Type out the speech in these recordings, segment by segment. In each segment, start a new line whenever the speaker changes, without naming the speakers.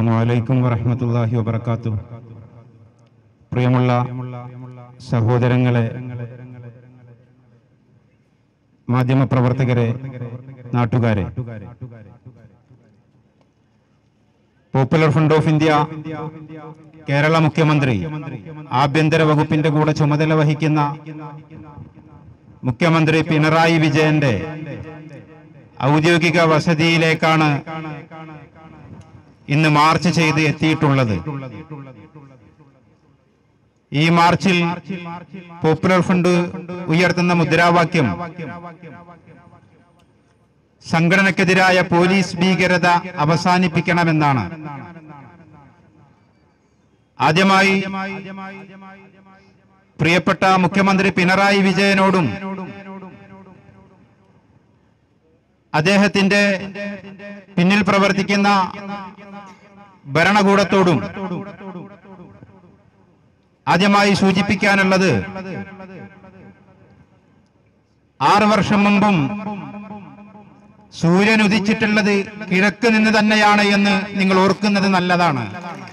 അസ്സാം വലൈക്കും വറഹമത്തല്ലാഹി വബർക്കാത്തു പ്രിയമുള്ള സഹോദരങ്ങളെ മാധ്യമപ്രവർത്തകരെ നാട്ടുകാരെ Popular Front of India Kerala മുഖ്യമന്ത്രി ആഭ്യന്തര വകുപ്പിന്റെ കൂടെ ചുമതല വഹിക്കുന്ന മുഖ്യമന്ത്രി പിണറായി വിജയന്റെ ഔദ്യോഗിക വസതിയിലേക്കാണ് ഇന്ന് മാർച്ച് ചെയ്ത് എത്തിയിട്ടുള്ളത് ഈ മാർച്ചിൽ പോപ്പുലർ ഫ്രണ്ട് ഉയർത്തുന്ന മുദ്രാവാക്യം സംഘടനക്കെതിരായ പോലീസ് ഭീകരത അവസാനിപ്പിക്കണമെന്നാണ് ആദ്യമായി പ്രിയപ്പെട്ട മുഖ്യമന്ത്രി പിണറായി വിജയനോടും അദ്ദേഹത്തിന്റെ പിന്നിൽ പ്രവർത്തിക്കുന്ന ഭരണകൂടത്തോടും ആദ്യമായി സൂചിപ്പിക്കാനുള്ളത് ആറ് വർഷം മുമ്പും സൂര്യൻ ഉദിച്ചിട്ടുള്ളത് കിഴക്ക് നിന്ന് തന്നെയാണ് എന്ന് നിങ്ങൾ ഓർക്കുന്നത് നല്ലതാണ്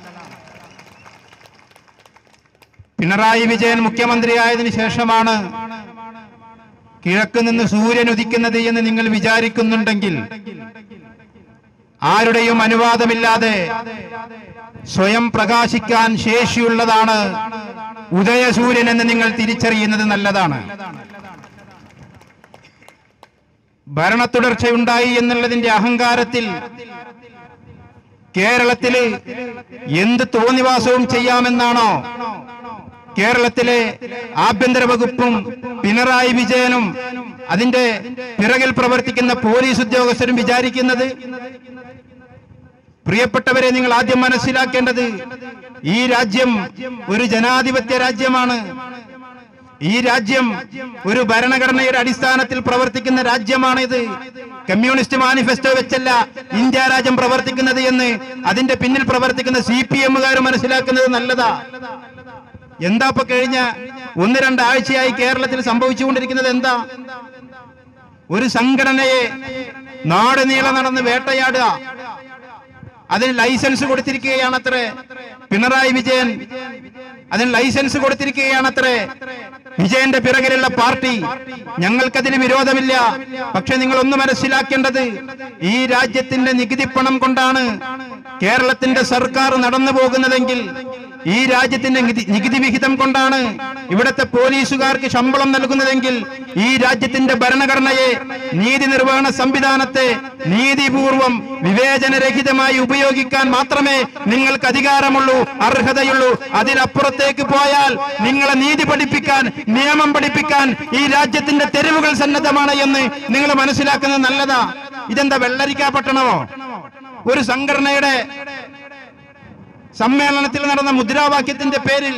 പിണറായി വിജയൻ മുഖ്യമന്ത്രിയായതിനു ശേഷമാണ് കിഴക്ക് നിന്ന് സൂര്യൻ ഉദിക്കുന്നത് എന്ന് നിങ്ങൾ വിചാരിക്കുന്നുണ്ടെങ്കിൽ ആരുടെയും അനുവാദമില്ലാതെ സ്വയം പ്രകാശിക്കാൻ ശേഷിയുള്ളതാണ് ഉദയസൂര്യൻ എന്ന് നിങ്ങൾ തിരിച്ചറിയുന്നത് നല്ലതാണ് ഭരണത്തുടർച്ചയുണ്ടായി എന്നുള്ളതിന്റെ അഹങ്കാരത്തിൽ കേരളത്തില് എന്ത് തോന്നിവാസവും ചെയ്യാമെന്നാണോ കേരളത്തിലെ ആഭ്യന്തര വകുപ്പും പിണറായി വിജയനും അതിന്റെ പിറകിൽ പ്രവർത്തിക്കുന്ന പോലീസ് ഉദ്യോഗസ്ഥരും വിചാരിക്കുന്നത് പ്രിയപ്പെട്ടവരെ നിങ്ങൾ ആദ്യം മനസ്സിലാക്കേണ്ടത് ഈ രാജ്യം ഒരു ജനാധിപത്യ രാജ്യമാണ് ഈ രാജ്യം ഒരു ഭരണഘടനയുടെ അടിസ്ഥാനത്തിൽ പ്രവർത്തിക്കുന്ന രാജ്യമാണിത് കമ്മ്യൂണിസ്റ്റ് മാനിഫെസ്റ്റോ വെച്ചല്ല ഇന്ത്യ രാജ്യം പ്രവർത്തിക്കുന്നത് എന്ന് അതിന്റെ പിന്നിൽ പ്രവർത്തിക്കുന്ന സി പി എമ്മുകാർ മനസ്സിലാക്കുന്നത് നല്ലതാ എന്താ ഇപ്പൊ കഴിഞ്ഞ ഒന്ന് രണ്ടാഴ്ചയായി കേരളത്തിൽ സംഭവിച്ചുകൊണ്ടിരിക്കുന്നത് എന്താ ഒരു സംഘടനയെ നാട് നീളെ നടന്ന് വേട്ടയാടുക അതിന് ലൈസൻസ് കൊടുത്തിരിക്കുകയാണത്രേ പിണറായി വിജയൻ അതിന് ലൈസൻസ് കൊടുത്തിരിക്കുകയാണത്രേ വിജയന്റെ പിറകിലുള്ള പാർട്ടി ഞങ്ങൾക്കതിന് വിരോധമില്ല പക്ഷെ നിങ്ങൾ ഒന്ന് മനസ്സിലാക്കേണ്ടത് ഈ രാജ്യത്തിന്റെ നികുതി പണം കൊണ്ടാണ് കേരളത്തിന്റെ സർക്കാർ നടന്നു പോകുന്നതെങ്കിൽ ഈ രാജ്യത്തിന്റെ നികുതി- നികുതി വിഹിതം കൊണ്ടാണ് ഇവിടുത്തെ പോലീസുകാർക്ക് ശമ്പളം നൽകുന്നതെങ്കിൽ ഈ രാജ്യത്തിന്റെ ഭരണഘടനയെ നീതി നിർവഹണ സംവിധാനത്തെ നീതിപൂർവം വിവേചനരഹിതമായി ഉപയോഗിക്കാൻ മാത്രമേ നിങ്ങൾക്ക് അധികാരമുള്ളൂ അർഹതയുള്ളൂ അതിനപ്പുറത്തേക്ക് പോയാൽ നിങ്ങളെ നീതി പഠിപ്പിക്കാൻ നിയമം പഠിപ്പിക്കാൻ ഈ രാജ്യത്തിന്റെ തെരുവുകൾ സന്നദ്ധമാണ് എന്ന് നിങ്ങൾ മനസ്സിലാക്കുന്നത് നല്ലതാ ഇതെന്താ വെള്ളരിക്കാ പട്ടണമോ ഒരു സംഘടനയുടെ സമ്മേളനത്തിൽ നടന്ന മുദ്രാവാക്യത്തിന്റെ പേരിൽ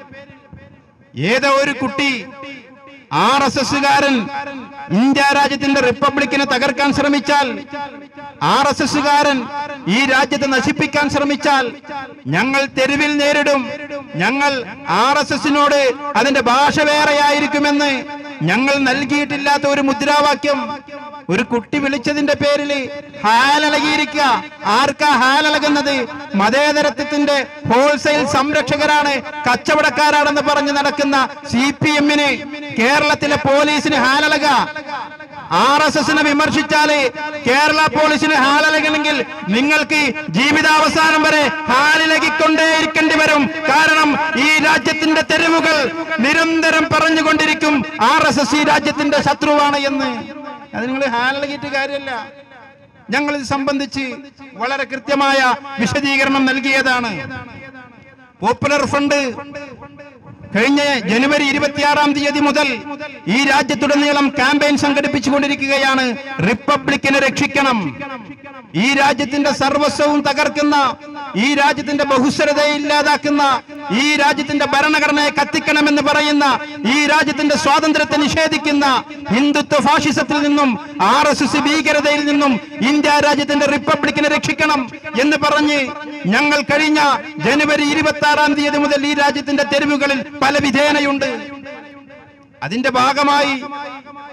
ഏതോ ഒരു കുട്ടി ആർ എസ് എസുകാരൻ ഇന്ത്യ രാജ്യത്തിന്റെ റിപ്പബ്ലിക്കിനെ തകർക്കാൻ ശ്രമിച്ചാൽ ആർ എസ് എസുകാരൻ ഈ രാജ്യത്തെ നശിപ്പിക്കാൻ ശ്രമിച്ചാൽ ഞങ്ങൾ തെരുവിൽ നേരിടും ഞങ്ങൾ ആർ എസ് എസിനോട് അതിന്റെ ഭാഷ വേറെയായിരിക്കുമെന്ന് ഞങ്ങൾ നൽകിയിട്ടില്ലാത്ത ഒരു മുദ്രാവാക്യം ഒരു കുട്ടി വിളിച്ചതിന്റെ പേരിൽ ഹാലളകിയിരിക്കുക ആർക്കാ ഹാലളകുന്നത് മതേതരത്വത്തിന്റെ ഹോൾസെയിൽ സംരക്ഷകരാണ് കച്ചവടക്കാരാണെന്ന് പറഞ്ഞ് നടക്കുന്ന സി പി എമ്മിന് കേരളത്തിലെ പോലീസിന് ഹാലളക ആർ എസ് എസിനെ വിമർശിച്ചാല് കേരള പോലീസിന് ഹാലലകണമെങ്കിൽ നിങ്ങൾക്ക് ജീവിതാവസാനം വരെ ഹാലിലകിക്കൊണ്ടേയിരിക്കേണ്ടി വരും കാരണം ഈ രാജ്യത്തിന്റെ തെരുവുകൾ നിരന്തരം പറഞ്ഞുകൊണ്ടിരിക്കും ആർ എസ് എസ് ഈ രാജ്യത്തിന്റെ ശത്രുവാണ് എന്ന് അത് നിങ്ങൾ ഹാലകിയിട്ട് കാര്യമല്ല ഞങ്ങൾ ഇത് സംബന്ധിച്ച് വളരെ കൃത്യമായ വിശദീകരണം നൽകിയതാണ് പോപ്പുലർ ഫ്രണ്ട് കഴിഞ്ഞ ജനുവരി ഇരുപത്തിയാറാം തീയതി മുതൽ ഈ രാജ്യത്തുടനീളം ക്യാമ്പയിൻ സംഘടിപ്പിച്ചുകൊണ്ടിരിക്കുകയാണ് റിപ്പബ്ലിക്കിനെ രക്ഷിക്കണം ഈ രാജ്യത്തിന്റെ സർവസ്വവും തകർക്കുന്ന ഈ രാജ്യത്തിന്റെ ബഹുസ്വരതയെ ഇല്ലാതാക്കുന്ന ഈ രാജ്യത്തിന്റെ ഭരണഘടനയെ കത്തിക്കണമെന്ന് പറയുന്ന ഈ രാജ്യത്തിന്റെ സ്വാതന്ത്ര്യത്തെ നിഷേധിക്കുന്ന ഹിന്ദുത്വ ഫാഷിസത്തിൽ നിന്നും ആർ എസ് എസ് ഭീകരതയിൽ നിന്നും ഇന്ത്യ രാജ്യത്തിന്റെ റിപ്പബ്ലിക്കിനെ രക്ഷിക്കണം എന്ന് പറഞ്ഞ് ഞങ്ങൾ കഴിഞ്ഞ ജനുവരി ഇരുപത്തി ആറാം തീയതി മുതൽ ഈ രാജ്യത്തിന്റെ തെരുവുകളിൽ പല വിധേനയുണ്ട് അതിന്റെ ഭാഗമായി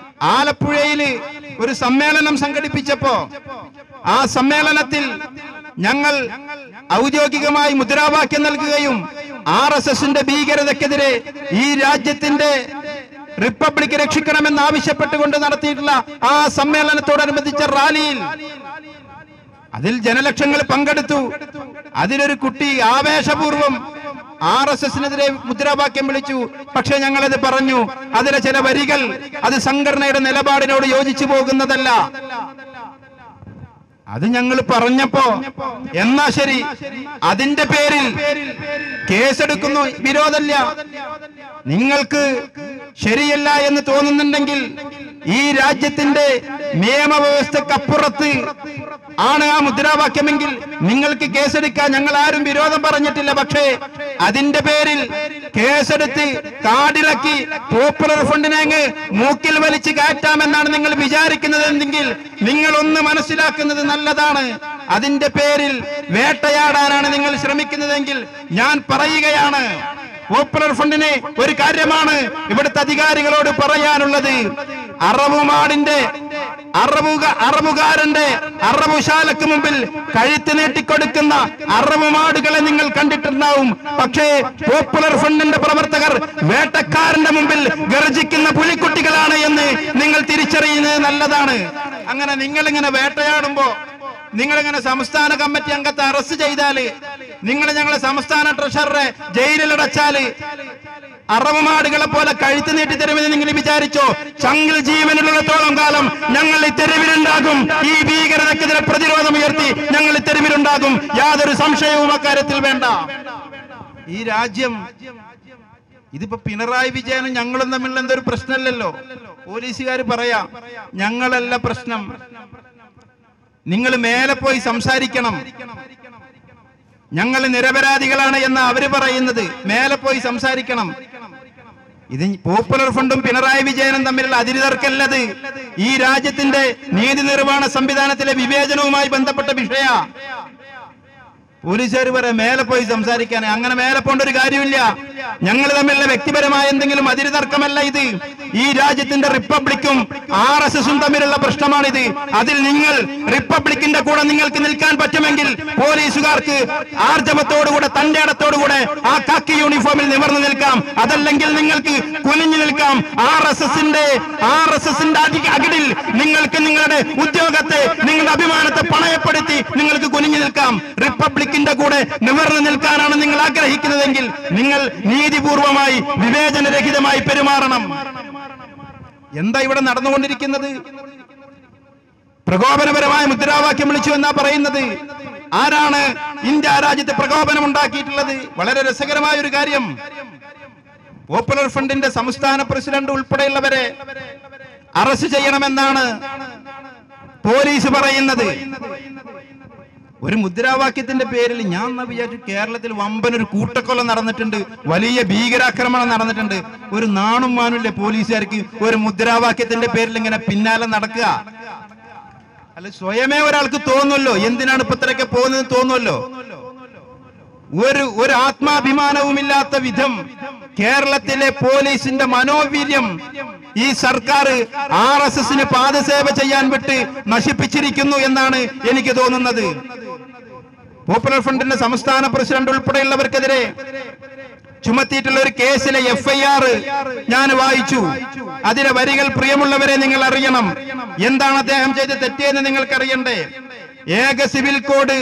ആലപ്പുഴയില് ഒരു സമ്മേളനം സംഘടിപ്പിച്ചപ്പോ ആ സമ്മേളനത്തിൽ ഞങ്ങൾ ഔദ്യോഗികമായി മുദ്രാവാക്യം നൽകുകയും ആർ എസ് എസിന്റെ ഭീകരതയ്ക്കെതിരെ ഈ രാജ്യത്തിന്റെ റിപ്പബ്ലിക് രക്ഷിക്കണമെന്ന് ആവശ്യപ്പെട്ടുകൊണ്ട് നടത്തിയിട്ടുള്ള ആ സമ്മേളനത്തോടനുബന്ധിച്ച റാലിയിൽ അതിൽ ജനലക്ഷങ്ങൾ പങ്കെടുത്തു അതിലൊരു കുട്ടി ആവേശപൂർവം ആർ എസ് എസിനെതിരെ മുദ്രാവാക്യം വിളിച്ചു പക്ഷെ ഞങ്ങളത് പറഞ്ഞു അതിലെ ചില വരികൾ അത് സംഘടനയുടെ നിലപാടിനോട് യോജിച്ചു പോകുന്നതല്ല അത് ഞങ്ങൾ പറഞ്ഞപ്പോ എന്നാ ശരി അതിന്റെ പേരിൽ കേസെടുക്കുന്നു വിരോധമില്ല നിങ്ങൾക്ക് ശരിയല്ല എന്ന് തോന്നുന്നുണ്ടെങ്കിൽ ഈ രാജ്യത്തിന്റെ നിയമവ്യവസ്ഥക്കപ്പുറത്ത് ആണ് ആ മുദ്രാവാക്യമെങ്കിൽ നിങ്ങൾക്ക് കേസെടുക്കാൻ ഞങ്ങൾ ആരും വിരോധം പറഞ്ഞിട്ടില്ല പക്ഷേ അതിന്റെ പേരിൽ കേസെടുത്ത് കാടിളക്കി പോപ്പുലർ ഫണ്ടിനെ അങ്ങ് മൂക്കിൽ വലിച്ച് കയറ്റാമെന്നാണ് നിങ്ങൾ വിചാരിക്കുന്നതെങ്കിൽ നിങ്ങൾ ഒന്ന് മനസ്സിലാക്കുന്നത് നല്ലതാണ് അതിന്റെ പേരിൽ വേട്ടയാടാനാണ് നിങ്ങൾ ശ്രമിക്കുന്നതെങ്കിൽ ഞാൻ പറയുകയാണ് പോപ്പുലർ ഫണ്ടിന് ഒരു കാര്യമാണ് ഇവിടുത്തെ അധികാരികളോട് പറയാനുള്ളത് അറബുമാടിന്റെ അറബുക അറബുകാരന്റെ അറബുശാലക്ക് മുമ്പിൽ കഴുത്ത് നീട്ടിക്കൊടുക്കുന്ന അറബുമാടുകളെ നിങ്ങൾ കണ്ടിട്ടുണ്ടാവും പക്ഷേ പോപ്പുലർ ഫണ്ടിന്റെ പ്രവർത്തകർ വേട്ടക്കാരന്റെ മുമ്പിൽ ഗർജിക്കുന്ന പുലിക്കുട്ടികളാണ് എന്ന് നിങ്ങൾ തിരിച്ചറിയുന്നത് നല്ലതാണ് അങ്ങനെ നിങ്ങൾ ഇങ്ങനെ വേട്ടയാടുമ്പോ നിങ്ങളിങ്ങനെ സംസ്ഥാന കമ്മിറ്റി അംഗത്തെ അറസ്റ്റ് ചെയ്താല് നിങ്ങൾ ഞങ്ങളെ സംസ്ഥാന ട്രഷററെ ജയിലിലടച്ചാല് അറവുമാടുകളെ പോലെ കഴുത്ത് നീട്ടി തരുമെന്ന് നിങ്ങൾ വിചാരിച്ചോ ചങ്കിൽ ജീവനിലുള്ളത്തോളം കാലം ഞങ്ങൾ ഈ തെരുവിലുണ്ടാകും ഈ ഭീകരതക്കെതിരെ പ്രതിരോധം ഉയർത്തി ഞങ്ങൾ ഈ തെരുവിലുണ്ടാകും യാതൊരു സംശയവും അക്കാര്യത്തിൽ വേണ്ട ഈ രാജ്യം ഇതിപ്പോ പിണറായി വിജയനും ഞങ്ങളും തമ്മിലുള്ള എന്തൊരു പ്രശ്നമല്ലല്ലോ പോലീസുകാർ പറയാ ഞങ്ങളല്ല പ്രശ്നം നിങ്ങൾ മേലെ പോയി സംസാരിക്കണം ഞങ്ങൾ നിരപരാധികളാണ് എന്ന് അവര് പറയുന്നത് മേലെ പോയി സംസാരിക്കണം ഇത് പോപ്പുലർ ഫണ്ടും പിണറായി വിജയനും തമ്മിലുള്ള അതിരുതർക്കല്ലത് ഈ രാജ്യത്തിന്റെ നീതി നിർവഹണ സംവിധാനത്തിലെ വിവേചനവുമായി ബന്ധപ്പെട്ട വിഷയ പോലീസുകാർ പറയാം മേലെ പോയി സംസാരിക്കാൻ അങ്ങനെ മേലെ പോണ്ട ഒരു കാര്യമില്ല ഞങ്ങൾ തമ്മിലുള്ള വ്യക്തിപരമായ എന്തെങ്കിലും അതിര് തർക്കമല്ല ഇത് ഈ രാജ്യത്തിന്റെ റിപ്പബ്ലിക്കും ആർ എസ് എസും തമ്മിലുള്ള പ്രശ്നമാണിത് അതിൽ നിങ്ങൾ റിപ്പബ്ലിക്കിന്റെ കൂടെ നിങ്ങൾക്ക് നിൽക്കാൻ പറ്റുമെങ്കിൽ പോലീസുകാർക്ക് ആർജവത്തോടുകൂടെ തന്റെ ഇടത്തോടുകൂടെ ആ കാക്കി യൂണിഫോമിൽ നിവർന്നു നിൽക്കാം അതല്ലെങ്കിൽ നിങ്ങൾക്ക് കുനിഞ്ഞു നിൽക്കാം ആർ എസ് എസിന്റെ ആർ എസ് എസിന്റെ അകിടിൽ നിങ്ങൾക്ക് നിങ്ങളുടെ ഉദ്യോഗത്തെ നിങ്ങളുടെ അഭിമാനത്തെ പണയപ്പെടുത്തി നിങ്ങൾക്ക് കുനിഞ്ഞു നിൽക്കാം റിപ്പബ്ലിക്കിന്റെ കൂടെ നിവർന്നു നിൽക്കാനാണ് നിങ്ങൾ ആഗ്രഹിക്കുന്നതെങ്കിൽ നിങ്ങൾ നീതിപൂർവമായി വിവേചനരഹിതമായി പെരുമാറണം എന്താ ഇവിടെ നടന്നുകൊണ്ടിരിക്കുന്നത് പ്രകോപനപരമായ മുദ്രാവാക്യം വിളിച്ചു എന്നാ പറയുന്നത് ആരാണ് ഇന്ത്യ രാജ്യത്ത് പ്രകോപനം ഉണ്ടാക്കിയിട്ടുള്ളത് വളരെ രസകരമായ ഒരു കാര്യം പോപ്പുലർ ഫണ്ടിന്റെ സംസ്ഥാന പ്രസിഡന്റ് ഉൾപ്പെടെയുള്ളവരെ അറസ്റ്റ് ചെയ്യണമെന്നാണ് പോലീസ് പറയുന്നത് ഒരു മുദ്രാവാക്യത്തിന്റെ പേരിൽ ഞാൻ എന്നാ വിചാരിച്ചു കേരളത്തിൽ വമ്പൻ ഒരു കൂട്ടക്കൊല നടന്നിട്ടുണ്ട് വലിയ ഭീകരാക്രമണം നടന്നിട്ടുണ്ട് ഒരു നാണും മാനുമില്ലേ പോലീസുകാർക്ക് ഒരു മുദ്രാവാക്യത്തിന്റെ പേരിൽ ഇങ്ങനെ പിന്നാലെ നടക്കുക അല്ല സ്വയമേ ഒരാൾക്ക് തോന്നുമല്ലോ എന്തിനാണ് ഇപ്പൊ ഇത്രയൊക്കെ പോകുന്നത് തോന്നുമല്ലോ ഒരു ഒരു ആത്മാഭിമാനവുമില്ലാത്ത വിധം കേരളത്തിലെ പോലീസിന്റെ മനോവീര്യം ഈ സർക്കാർ ആർ എസ് എസിന് പാദസേവ ചെയ്യാൻ വിട്ട് നശിപ്പിച്ചിരിക്കുന്നു എന്നാണ് എനിക്ക് തോന്നുന്നത് പോപ്പുലർ ഫ്രണ്ടിന്റെ സംസ്ഥാന പ്രസിഡന്റ് ഉൾപ്പെടെയുള്ളവർക്കെതിരെ ചുമത്തിയിട്ടുള്ള ഒരു കേസിലെ എഫ് ഐ ആർ ഞാൻ വായിച്ചു അതിലെ വരികൾ പ്രിയമുള്ളവരെ നിങ്ങൾ അറിയണം എന്താണ് അദ്ദേഹം ചെയ്ത് തെറ്റിയെന്ന് നിങ്ങൾക്കറിയണ്ടേ ഏക സിവിൽ കോഡ്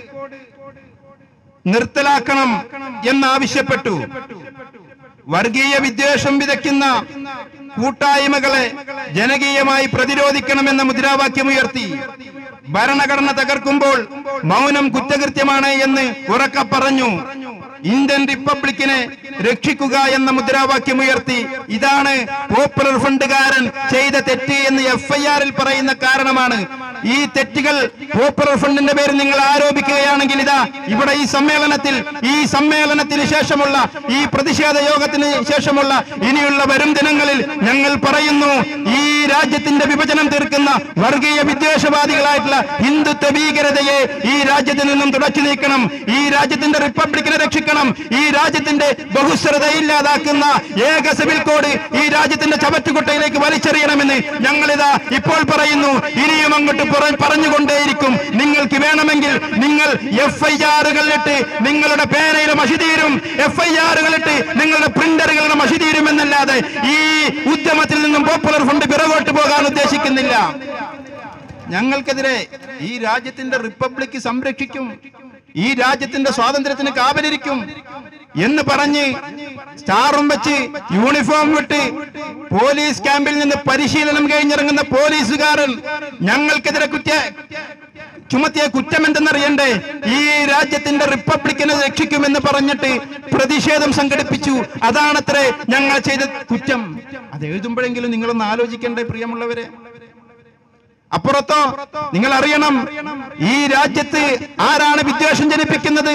നിർത്തലാക്കണം എന്നാവശ്യപ്പെട്ടു വർഗീയ വിദ്വേഷം വിതയ്ക്കുന്ന കൂട്ടായ്മകളെ ജനകീയമായി പ്രതിരോധിക്കണമെന്ന മുദ്രാവാക്യമുയർത്തി ഭരണഘടന തകർക്കുമ്പോൾ മൗനം കുറ്റകൃത്യമാണ് എന്ന് ഉറക്കെ പറഞ്ഞു ഇന്ത്യൻ റിപ്പബ്ലിക്കിനെ രക്ഷിക്കുക എന്ന മുദ്രാവാക്യമുയർത്തി ഇതാണ് പോപ്പുലർ ഫണ്ടുകാരൻ ചെയ്ത തെറ്റ് എന്ന് എഫ് ഐ ആറിൽ പറയുന്ന കാരണമാണ് ഈ തെറ്റുകൾ പോപ്പുലർ ഫണ്ടിന്റെ പേരിൽ നിങ്ങൾ ആരോപിക്കുകയാണെങ്കിൽ ഇതാ ഇവിടെ ഈ സമ്മേളനത്തിൽ ഈ സമ്മേളനത്തിന് ശേഷമുള്ള ഈ പ്രതിഷേധ യോഗത്തിന് ശേഷമുള്ള ഇനിയുള്ള വരും ദിനങ്ങളിൽ ഞങ്ങൾ പറയുന്നു ഈ രാജ്യത്തിന്റെ വിഭജനം തീർക്കുന്ന വർഗീയ വിദ്വേഷവാദികളായിട്ടുള്ള ഹിന്ദുത്വ ഭീകരതയെ ഈ രാജ്യത്തിൽ നിന്നും തുടച്ചു നീക്കണം ഈ രാജ്യത്തിന്റെ റിപ്പബ്ലിക്കിനെ രക്ഷിക്കണം ഈ രാജ്യത്തിന്റെ ബഹുസ്വരത ഇല്ലാതാക്കുന്ന ഏക സിവിൽ കോഡ് ഈ രാജ്യത്തിന്റെ ചവറ്റുകുട്ടയിലേക്ക് വലിച്ചെറിയണമെന്ന് ഞങ്ങളിതാ ഇപ്പോൾ പറയുന്നു ഇനിയും അങ്ങോട്ട് പുറ- പറഞ്ഞുകൊണ്ടേയിരിക്കും നിങ്ങൾക്ക് വേണമെങ്കിൽ നിങ്ങൾ എഫ് ഐ ആറുകളിലിട്ട് നിങ്ങളുടെ പേനയുടെ മഷി തീരും എഫ് ഐ ആറുകളിട്ട് നിങ്ങളുടെ പ്രിന്ററുകളുടെ മഷി തീരുമെന്നല്ലാതെ ഈ ഉദ്യമത്തിൽ നിന്നും പോപ്പുലർ ഫണ്ട് പിറകോട്ട് പോകാൻ ഉദ്ദേശിക്കുന്നില്ല ഞങ്ങൾക്കെതിരെ ഈ രാജ്യത്തിന്റെ റിപ്പബ്ലിക് സംരക്ഷിക്കും ഈ രാജ്യത്തിന്റെ സ്വാതന്ത്ര്യത്തിന് കാവലിരിക്കും എന്ന് പറഞ്ഞ് സ്റ്റാറും വെച്ച് യൂണിഫോം വിട്ട് പോലീസ് ക്യാമ്പിൽ നിന്ന് പരിശീലനം കഴിഞ്ഞിറങ്ങുന്ന പോലീസുകാരൻ ഞങ്ങൾക്കെതിരെ കുറ്റ ചുമത്തിയ കുറ്റം എന്തെന്നറിയണ്ടേ ഈ രാജ്യത്തിന്റെ റിപ്പബ്ലിക്കിനെ രക്ഷിക്കുമെന്ന് പറഞ്ഞിട്ട് പ്രതിഷേധം സംഘടിപ്പിച്ചു അതാണത്രേ ഞങ്ങൾ ചെയ്ത കുറ്റം അത് എഴുതുമ്പോഴെങ്കിലും നിങ്ങളൊന്ന് ആലോചിക്കണ്ടേ പ്രിയമുള്ളവരെ അപ്പുറത്തോ നിങ്ങൾ അറിയണം ഈ രാജ്യത്ത് ആരാണ് വിദ്വേഷം ജനിപ്പിക്കുന്നത്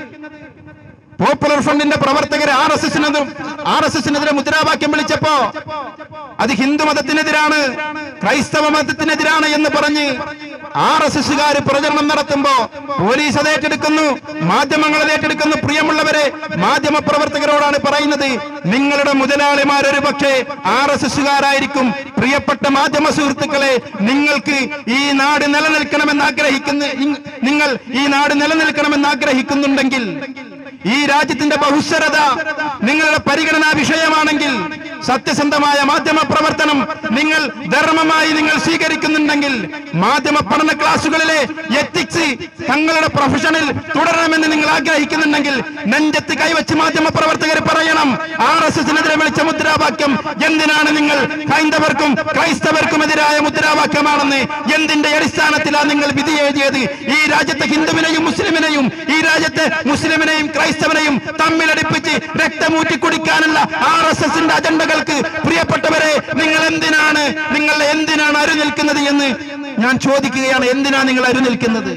പോപ്പുലർ ഫ്രണ്ടിന്റെ പ്രവർത്തകർ ആർ എസ് എസിനെതിരെ ആർ എസ് എസിനെതിരെ മുദ്രാവാക്യം വിളിച്ചപ്പോ അത് ഹിന്ദു മതത്തിനെതിരാണ് ക്രൈസ്തവ മതത്തിനെതിരാണ് എന്ന് പറഞ്ഞ് ആർ എസ് എസുകാർ പ്രചരണം നടത്തുമ്പോ പോലീസ് അത് ഏറ്റെടുക്കുന്നു മാധ്യമങ്ങൾ അത് ഏറ്റെടുക്കുന്നു പ്രിയമുള്ളവരെ മാധ്യമ പ്രവർത്തകരോടാണ് പറയുന്നത് നിങ്ങളുടെ മുതലാളിമാർ ഒരു പക്ഷേ ആർ എസ് എസുകാരായിരിക്കും പ്രിയപ്പെട്ട മാധ്യമ സുഹൃത്തുക്കളെ നിങ്ങൾക്ക് ഈ നാട് നിലനിൽക്കണമെന്ന് ആഗ്രഹിക്കുന്ന നിങ്ങ- നിങ്ങൾ ഈ നാട് നിലനിൽക്കണമെന്ന് ആഗ്രഹിക്കുന്നുണ്ടെങ്കിൽ ഈ രാജ്യത്തിന്റെ ബഹുസ്വരത നിങ്ങളുടെ പരിഗണനാ വിഷയമാണെങ്കിൽ സത്യസന്ധമായ മാധ്യമ പ്രവർത്തനം നിങ്ങൾ ധർമ്മമായി നിങ്ങൾ സ്വീകരിക്കുന്നുണ്ടെങ്കിൽ മാധ്യമ പഠന ക്ലാസുകളിലെ എത്തിക്സ് തങ്ങളുടെ പ്രൊഫഷനിൽ തുടരണമെന്ന് നിങ്ങൾ ആഗ്രഹിക്കുന്നുണ്ടെങ്കിൽ നെഞ്ചത്ത് കൈവച്ച് മാധ്യമ പ്രവർത്തകർ പറയണം ആർ എസ് എസിനെതിരെ വിളിച്ച മുദ്രാവാക്യം എന്തിനാണ് നിങ്ങൾ ഹൈന്ദവർക്കും ക്രൈസ്തവർക്കും എതിരായ മുദ്രാവാക്യമാണെന്ന് എന്തിന്റെ അടിസ്ഥാനത്തിലാണ് നിങ്ങൾ വിധി എഴുതിയത് ഈ രാജ്യത്തെ ഹിന്ദുവിനെയും മുസ്ലിമിനെയും ഈ രാജ്യത്തെ മുസ്ലിമിനെയും ക്രൈസ്തവനെയും തമ്മിലടിപ്പിച്ച് രക്തമൂറ്റി കുടിക്കാനുള്ള ആർ എസ് എസിന്റെ അജണ്ടകൾക്ക് പ്രിയപ്പെട്ടവരെ നിങ്ങൾ എന്തിനാണ് നിങ്ങൾ എന്തിനാണ് അരുനിൽക്കുന്നത് എന്ന് ഞാൻ ചോദിക്കുകയാണ് എന്തിനാണ് നിങ്ങൾ അരുനിൽക്കുന്നത്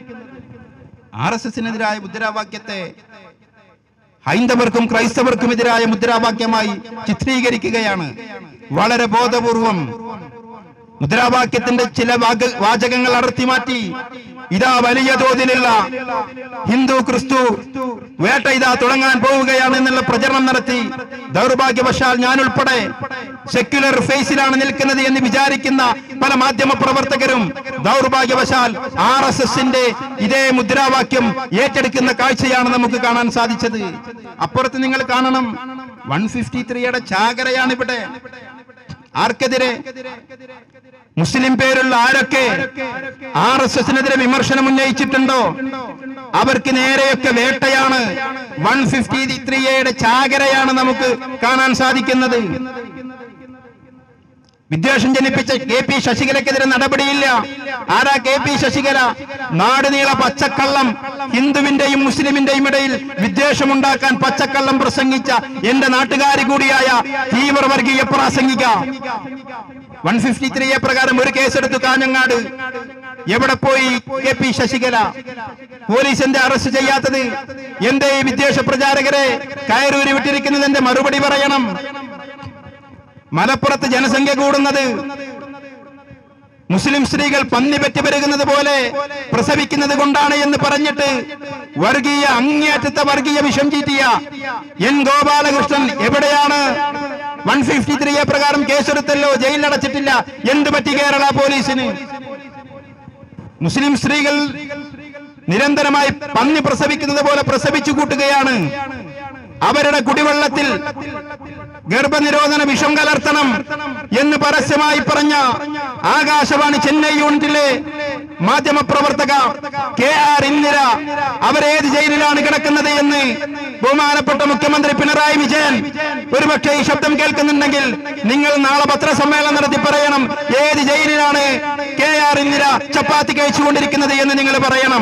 ആർ എസ് എസിനെതിരായ മുദ്രാവാക്യത്തെ ഹൈന്ദവർക്കും ക്രൈസ്തവർക്കും എതിരായ മുദ്രാവാക്യമായി ചിത്രീകരിക്കുകയാണ് വളരെ ബോധപൂർവം മുദ്രാവാക്യത്തിന്റെ ചില വാക- വാചകങ്ങൾ അടർത്തി മാറ്റി ഇതാ വലിയ തോതിലുള്ള ഹിന്ദു ക്രിസ്തു വേട്ട ഇതാ തുടങ്ങാൻ പോവുകയാണ് എന്നുള്ള പ്രചരണം നടത്തി ദൗർഭാഗ്യവശാൽ ഞാൻ ഉൾപ്പെടെ സെക്യുലർ ഫേസിലാണ് നിൽക്കുന്നത് എന്ന് വിചാരിക്കുന്ന പല മാധ്യമ പ്രവർത്തകരും ദൗർഭാഗ്യവശാൽ ആർ എസ് എസിന്റെ ഇതേ മുദ്രാവാക്യം ഏറ്റെടുക്കുന്ന കാഴ്ചയാണ് നമുക്ക് കാണാൻ സാധിച്ചത് അപ്പുറത്ത് നിങ്ങൾ കാണണം വൺ ഫിഫ്റ്റി ത്രീയുടെ ചാകരയാണ് ഇവിടെ ആർക്കെതിരെ മുസ്ലിം പേരുള്ള ആരൊക്കെ ആർ എസ് എസിനെതിരെ വിമർശനം ഉന്നയിച്ചിട്ടുണ്ടോ അവർക്ക് നേരെയൊക്കെ വേട്ടയാണ് വൺ ഫിഫ്റ്റി ത്രീ എയുടെ ചാകരയാണ് നമുക്ക് കാണാൻ സാധിക്കുന്നത് വിദ്വേഷം ജനിപ്പിച്ച കെ പി ശശികലക്കെതിരെ നടപടിയില്ല ആരാ കെ പി ശശികല നാടുനീള പച്ചക്കള്ളം ഹിന്ദുവിന്റെയും മുസ്ലിമിന്റെയും ഇടയിൽ വിദ്വേഷമുണ്ടാക്കാൻ പച്ചക്കള്ളം പ്രസംഗിച്ച എന്റെ നാട്ടുകാരി കൂടിയായ തീവ്രവർഗീയ പ്രാസംഗിക വൺ ഫിഫ്റ്റി ത്രീ പ്രകാരം ഒരു കേസെടുത്തു കാഞ്ഞങ്ങാട് എവിടെ പോയി കെ പി ശശികല പോലീസ് എന്റെ അറസ്റ്റ് ചെയ്യാത്തത് എന്റെ ഈ വിദ്വേഷ പ്രചാരകരെ കയറൂരി വിട്ടിരിക്കുന്നതിന്റെ മറുപടി പറയണം മലപ്പുറത്ത് ജനസംഖ്യ കൂടുന്നത് മുസ്ലിം സ്ത്രീകൾ പന്നി പറ്റി പെരുകുന്നത് പോലെ പ്രസവിക്കുന്നത് കൊണ്ടാണ് എന്ന് പറഞ്ഞിട്ട് വർഗീയ അങ്ങേയറ്റത്തെ വർഗീയ വിഷം ചീറ്റിയ എൻ ഗോപാലകൃഷ്ണൻ എവിടെയാണ് വൺ ഫിഫ്റ്റി ത്രീ പ്രകാരം കേസെടുത്തല്ലോ ജയിലിലടച്ചിട്ടില്ല എന്ത് പറ്റി കേരള പോലീസിന് മുസ്ലിം സ്ത്രീകൾ നിരന്തരമായി പന്നി പ്രസവിക്കുന്നത് പോലെ പ്രസവിച്ചു കൂട്ടുകയാണ് അവരുടെ കുടിവെള്ളത്തിൽ ഗർഭനിരോധന വിഷം കലർത്തണം എന്ന് പരസ്യമായി പറഞ്ഞ ആകാശവാണി ചെന്നൈ യൂണിറ്റിലെ മാധ്യമ പ്രവർത്തക കെ ആർ ഇന്ദിര അവരേത് ജയിലിലാണ് കിടക്കുന്നത് എന്ന് ബഹുമാനപ്പെട്ട മുഖ്യമന്ത്രി പിണറായി വിജയൻ ഒരുപക്ഷെ ഈ ശബ്ദം കേൾക്കുന്നുണ്ടെങ്കിൽ നിങ്ങൾ നാളെ പത്രസമ്മേളനം നടത്തി പറയണം ഏത് ജയിലിലാണ് കെ ആർ ഇന്ദിര ചപ്പാത്തി കഴിച്ചുകൊണ്ടിരിക്കുന്നത് എന്ന് നിങ്ങൾ പറയണം